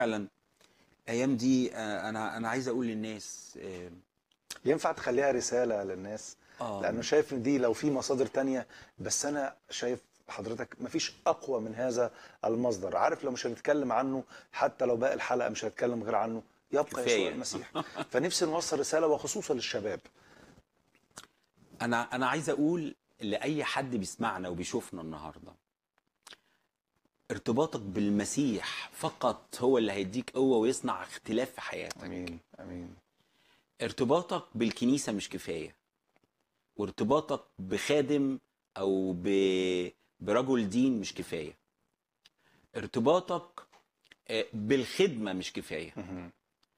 فعلا الايام دي آه، انا انا عايز اقول للناس آه، ينفع تخليها رسالة للناس اه لأنه شايف إن دي لو في مصادر تانية بس أنا شايف حضرتك مفيش أقوى من هذا المصدر عارف لو مش هنتكلم عنه حتى لو باقي الحلقة مش هنتكلم غير عنه يبقى كفاية. يسوع المسيح فنفسي نوصل رسالة وخصوصا للشباب انا انا عايز اقول لاي حد بيسمعنا وبيشوفنا النهارده ارتباطك بالمسيح فقط هو اللي هيديك قوه ويصنع اختلاف في حياتك أمين أمين ارتباطك بالكنيسه مش كفايه وارتباطك بخادم او ب... برجل دين مش كفايه ارتباطك آه، بالخدمه مش كفايه مهم.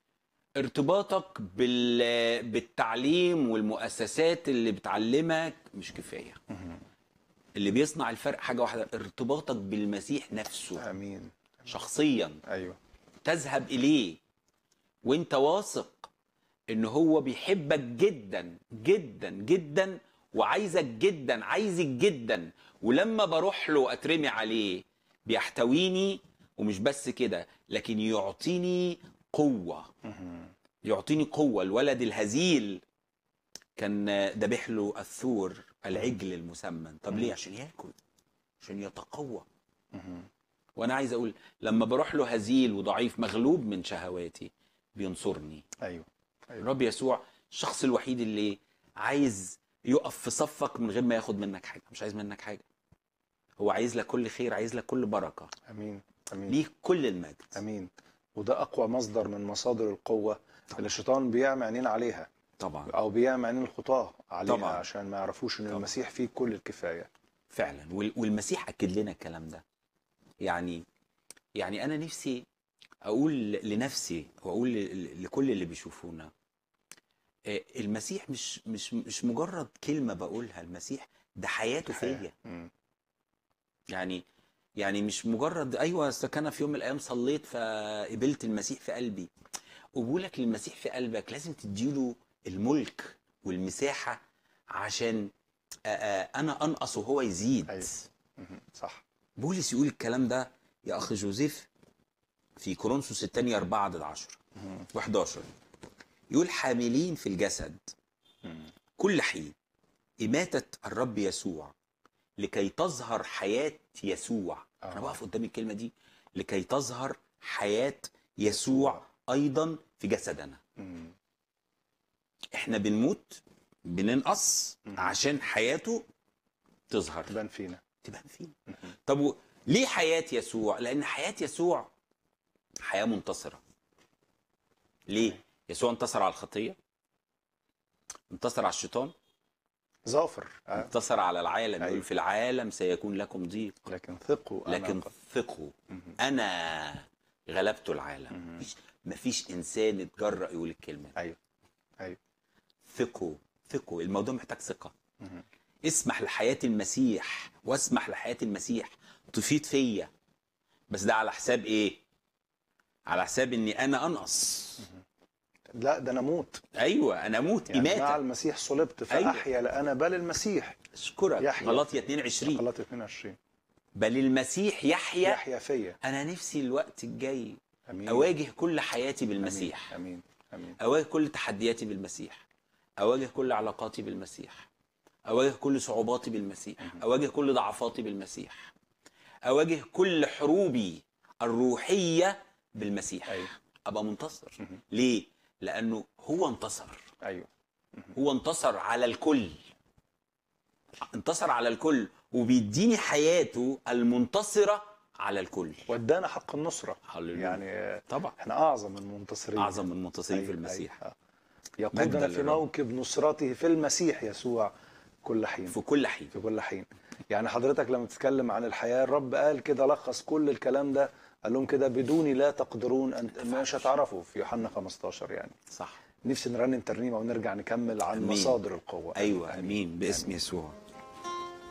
ارتباطك بال... بالتعليم والمؤسسات اللي بتعلمك مش كفايه مهم. اللي بيصنع الفرق حاجه واحده ارتباطك بالمسيح نفسه أمين شخصيا أيوه تذهب اليه وانت واثق ان هو بيحبك جدا جدا جدا وعايزك جدا عايزك جدا ولما بروح له اترمي عليه بيحتويني ومش بس كده لكن يعطيني قوه مهم. يعطيني قوه الولد الهزيل كان ذبح له الثور العجل المسمن طب ليه عشان ياكل عشان يتقوى مهم. وانا عايز اقول لما بروح له هزيل وضعيف مغلوب من شهواتي بينصرني أيوه أيوه الرب يسوع الشخص الوحيد اللي عايز يقف في صفك من غير ما ياخد منك حاجه مش عايز منك حاجه هو عايز لك كل خير عايز لك كل بركه أمين أمين ليك كل المجد امين وده اقوى مصدر من مصادر القوه اللي الشيطان بيعمي عينين عليها طبعا او بيعمي عينين الخطاه عليها طبعاً. عشان ما يعرفوش ان طبعاً. المسيح فيه كل الكفايه فعلا وال- والمسيح اكد لنا الكلام ده يعني يعني انا نفسي اقول لنفسي واقول ل- لكل اللي بيشوفونا آه، المسيح مش مش مش مجرد كلمه بقولها المسيح ده حياته فيا مم. يعني يعني مش مجرد ايوه أصل انا في يوم من الايام صليت فقبلت المسيح في قلبي قبولك للمسيح في قلبك لازم تديله الملك والمساحه عشان آه، آه، انا انقص وهو يزيد أيوة. مم. صح بولس يقول الكلام ده يا اخ جوزيف في كورنثوس الثانية 4 عدد 10 مم. و11 يقول حاملين في الجسد مم. كل حين إماتة الرب يسوع لكي تظهر حياة يسوع آه. أنا بقف قدام الكلمة دي لكي تظهر حياة يسوع أيضا في جسدنا مم. إحنا بنموت بننقص مم. عشان حياته تظهر تبان فينا تبان فينا مم. طب و- ليه حياة يسوع؟ لأن حياة يسوع حياة منتصرة. ليه؟ يسوع انتصر على الخطية انتصر على الشيطان ظافر آه. انتصر على العالم أيوة. يقول في العالم سيكون لكم ضيق لكن ثقوا أنا لكن قد- ثقوا مم. أنا غلبت العالم مم. مفيش مفيش إنسان اتجرأ يقول الكلمة دي. ايوه ايوه ثقوا ثقوا الموضوع محتاج ثقة مم. اسمح لحياة المسيح واسمح لحياة المسيح تفيد فيا بس ده على حساب ايه على حساب اني انا انقص لا ده انا موت ايوه انا اموت يعني مع اماته المسيح صلبت أيوة. فاحيا لا انا بل المسيح اشكرك يحيى. غلطية 22 غلط 22 بل المسيح يحيا يحيا فيا انا نفسي الوقت الجاي امين اواجه كل حياتي بالمسيح امين امين اواجه كل تحدياتي بالمسيح اواجه كل علاقاتي بالمسيح اواجه كل صعوباتي بالمسيح اواجه كل ضعفاتي بالمسيح اواجه كل حروبي الروحيه بالمسيح أيوة. ابقى منتصر مهم. ليه لانه هو انتصر ايوه هو انتصر على الكل انتصر على الكل وبيديني حياته المنتصره على الكل وادانا حق النصره هللويا. يعني آه، طبعا احنا اعظم المنتصرين اعظم من المنتصرين في أيوة، المسيح أيوة. مجداً يقودنا في للرب. موكب نصرته في المسيح يسوع كل حين في كل حين في كل حين يعني حضرتك لما تتكلم عن الحياة الرب قال كده لخص كل الكلام ده قال لهم كده بدوني لا تقدرون أن مش هتعرفوا في يوحنا 15 يعني صح نفسي نرنم ترنيمة ونرجع نكمل عن أمين. مصادر القوة ايوه امين باسم يسوع